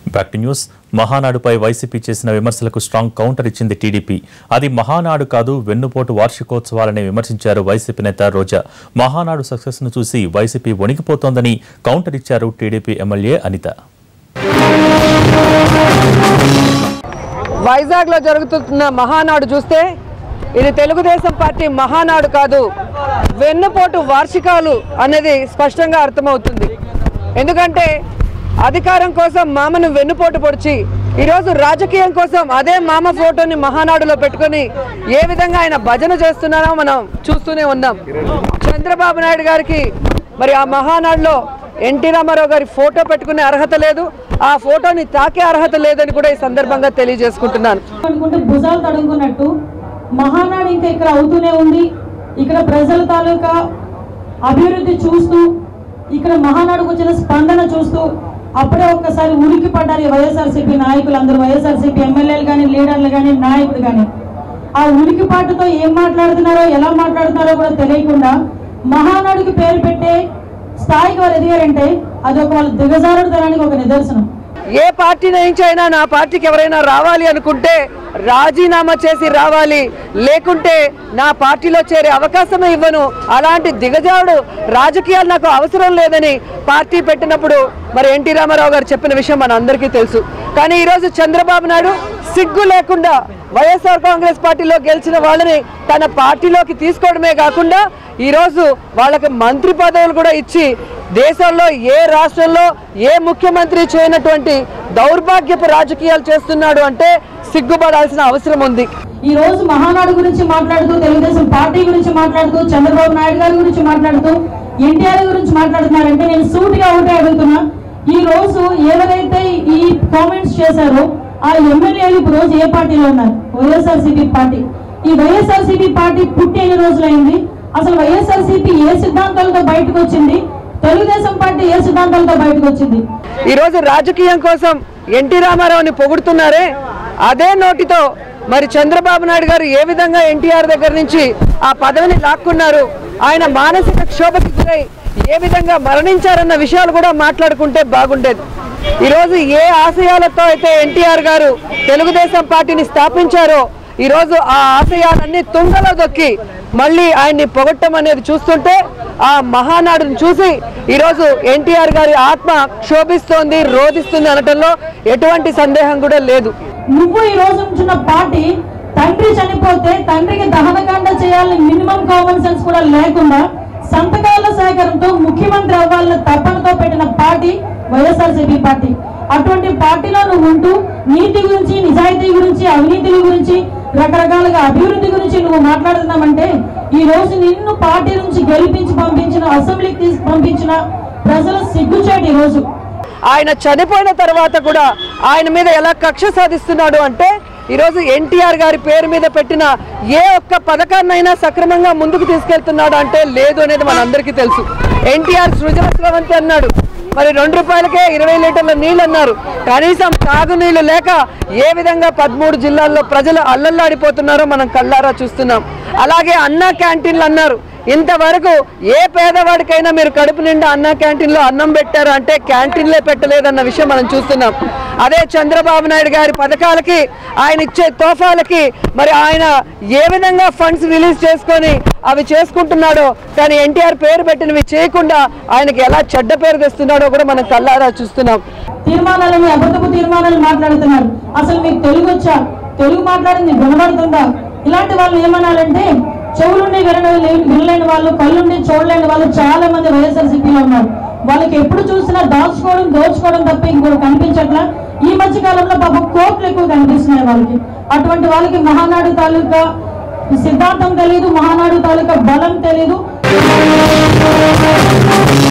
back to news మహానాడుపై YCP చేసిన విమర్శలకు స్ట్రాంగ్ కౌంటర్ ఇచ్చింది టీడీపీ అది మహానాడు కాదు వెన్నుపోటు వార్షికోత్సవాలని విమర్శించారు వైసీపీ నేత రోజా మహానాడు సక్సెస్ ను చూసి వైసీపీ వణికిపోతోందని కౌంటర్ ఇచ్చారు టీడీపీ ఎమ్మెల్యే అనిత వైజాగ్లో జరుగుతున్న మహానాడు చూస్తే ఇది తెలుగుదేశం పార్టీ మహానాడు కాదు వెన్నుపోటు వార్షికాలు అనేది స్పష్టంగా అర్థమవుతుంది ఎందుకంటే అధికారం కోసం మామను వెన్నుపోటు పొడిచి ఈరోజు రాజకీయం కోసం అదే మామ ఫోటోని మహానాడులో పెట్టుకొని ఏ విధంగా ఆయన భజన చేస్తున్నారో మనం చూస్తూనే ఉన్నాం చంద్రబాబు నాయుడు గారికి మరి ఆ మహానాడులో ఎన్టీ రామారావు గారి ఫోటో పెట్టుకునే అర్హత లేదు ఆ ఫోటోని తాకే అర్హత లేదని కూడా ఈ సందర్భంగా తెలియజేసుకుంటున్నాను అనుకుంటే భుజాలు తడుముకున్నట్టు మహానాడు ఇంకా ఇక్కడ అవుతూనే ఉంది ఇక్కడ ప్రజల తాలూకా అభివృద్ధి చూస్తూ ఇక్కడ మహానాడుకు వచ్చిన స్పందన చూస్తూ అప్పుడే ఒక్కసారి ఉనికి పడ్డారు ఈ వైఎస్ఆర్సీపీ నాయకులు అందరూ వైఎస్ఆర్సీపీ ఎమ్మెల్యేలు కానీ లీడర్లు కానీ నాయకులు కానీ ఆ ఉనికి పాటుతో ఏం మాట్లాడుతున్నారో ఎలా మాట్లాడుతున్నారో కూడా తెలియకుండా మహానాడుకి పేరు పెట్టే స్థాయికి వారు ఎదిగారంటే అది ఒక వాళ్ళ దిగజారుడుతనానికి ఒక నిదర్శనం ఏ పార్టీ నుంచి అయినా నా పార్టీకి ఎవరైనా రావాలి అనుకుంటే రాజీనామా చేసి రావాలి లేకుంటే నా పార్టీలో చేరే అవకాశమే ఇవ్వను అలాంటి దిగజారుడు రాజకీయాలు నాకు అవసరం లేదని పార్టీ పెట్టినప్పుడు మరి ఎన్టీ రామారావు గారు చెప్పిన విషయం మన అందరికీ తెలుసు కానీ ఈరోజు చంద్రబాబు నాయుడు సిగ్గు లేకుండా వైఎస్ఆర్ కాంగ్రెస్ పార్టీలో గెలిచిన వాళ్ళని తన పార్టీలోకి తీసుకోవడమే కాకుండా ఈరోజు వాళ్ళకి మంత్రి పదవులు కూడా ఇచ్చి దేశంలో ఏ రాష్ట్రంలో ఏ ముఖ్యమంత్రి చేయనటువంటి దౌర్భాగ్యపు రాజకీయాలు చేస్తున్నాడు అంటే సిగ్గుపడాల్సిన అవసరం ఉంది ఈ రోజు మహానాడు గురించి మాట్లాడుతూ తెలుగుదేశం పార్టీ గురించి మాట్లాడుతూ చంద్రబాబు నాయుడు గారి గురించి మాట్లాడుతూ ఎన్టీఆర్ గురించి మాట్లాడుతున్నారంటే నేను సూటిగా ఒకటే అడుగుతున్నా ఈ రోజు ఎవరైతే ఈ కామెంట్స్ చేశారో ఆ ఎమ్మెల్యేలు ఇప్పుడు రోజు ఏ పార్టీలో ఉన్నారు వైఎస్ఆర్సీపీ పార్టీ ఈ వైఎస్ఆర్సీపీ పార్టీ పుట్టి ఎన్ని రోజులైంది అసలు వైఎస్ఆర్సీపీ ఏ సిద్ధాంతాలతో బయటకు వచ్చింది తెలుగుదేశం పార్టీ ఏ సిద్ధాంతాలతో బయటకు వచ్చింది ఈ రోజు రాజకీయం కోసం ఎన్టీ రామారావుని పొగుడుతున్నారే అదే నోటితో మరి చంద్రబాబు నాయుడు గారు ఏ విధంగా ఎన్టీఆర్ దగ్గర నుంచి ఆ పదవిని లాక్కున్నారు ఆయన మానసిక క్షోభకి గురై ఏ విధంగా మరణించారన్న విషయాలు కూడా మాట్లాడుకుంటే బాగుండేది ఈరోజు ఏ ఆశయాలతో అయితే ఎన్టీఆర్ గారు తెలుగుదేశం పార్టీని స్థాపించారో ఈరోజు ఆ ఆశయాలన్నీ తుంగలో దొక్కి మళ్ళీ ఆయన్ని పొగట్టం అనేది చూస్తుంటే ఆ మహానాడును చూసి ఈరోజు ఎన్టీఆర్ గారి ఆత్మ క్షోభిస్తోంది రోధిస్తుంది అనటంలో ఎటువంటి సందేహం కూడా లేదు నువ్వు ఈ రోజు ఉంటున్న పార్టీ తండ్రి చనిపోతే తండ్రికి దహనకాండ చేయాలని మినిమం కామన్ సెన్స్ కూడా లేకుండా సంతకాల సేకరణతో ముఖ్యమంత్రి అవ్వాలని తప్పనతో పెట్టిన పార్టీ వైఎస్ఆర్సీపీ పార్టీ అటువంటి పార్టీలో నువ్వు ఉంటూ నీతి గురించి నిజాయితీ గురించి అవినీతి గురించి రకరకాలుగా అభివృద్ధి గురించి నువ్వు మాట్లాడుతున్నామంటే ఈ రోజు నిన్ను పార్టీ నుంచి గెలిపించి పంపించిన అసెంబ్లీకి తీసి పంపించిన ప్రజల సిగ్గుచేటు ఈ రోజు ఆయన చనిపోయిన తర్వాత కూడా ఆయన మీద ఎలా కక్ష సాధిస్తున్నాడు అంటే ఈరోజు ఎన్టీఆర్ గారి పేరు మీద పెట్టిన ఏ ఒక్క పథకాన్నైనా సక్రమంగా ముందుకు తీసుకెళ్తున్నాడు అంటే లేదు అనేది మనందరికీ తెలుసు ఎన్టీఆర్ సృజనస్రవంతి అన్నాడు మరి రెండు రూపాయలకే ఇరవై లీటర్ల నీళ్ళు అన్నారు కనీసం తాగునీళ్లు లేక ఏ విధంగా పదమూడు జిల్లాల్లో ప్రజలు అల్లల్లాడిపోతున్నారో మనం కళ్ళారా చూస్తున్నాం అలాగే అన్నా క్యాంటీన్లు అన్నారు ఇంతవరకు ఏ పేదవాడికైనా మీరు కడుపు నిండా అన్న క్యాంటీన్లో అన్నం పెట్టారు అంటే క్యాంటీన్లే పెట్టలేదన్న విషయం మనం చూస్తున్నాం అదే చంద్రబాబు నాయుడు గారి పథకాలకి ఆయన ఇచ్చే తోఫాలకి మరి ఆయన ఏ విధంగా ఫండ్స్ రిలీజ్ చేసుకొని అవి చేసుకుంటున్నాడో కానీ ఎన్టీఆర్ పేరు పెట్టినవి చేయకుండా ఆయనకి ఎలా చెడ్డ పేరు తెస్తున్నాడో కూడా మనం కళ్ళారా చూస్తున్నాం తీర్మానాలని అబద్ధపు తీర్మానాలు మాట్లాడుతున్నారు అసలు మీకు తెలుగు వచ్చా తెలుగు మాట్లాడింది వినబడుతుందా ఇలాంటి వాళ్ళు ఏమనాలంటే చెవులుండి వినలేని వినలేని వాళ్ళు కళ్ళుండి చూడలేని వాళ్ళు చాలా మంది వైఎస్ఆర్సీపీలో ఉన్నారు వాళ్ళకి ఎప్పుడు చూసినా దాచుకోవడం దోచుకోవడం తప్ప ఇంకోటి కనిపించట్లా ఈ మధ్య కాలంలో పాపం కోట్లు ఎక్కువ కనిపిస్తున్నాయి వాళ్ళకి అటువంటి వాళ్ళకి మహానాడు తాలూకా సిద్ధాంతం తెలియదు మహానాడు తాలూకా బలం తెలియదు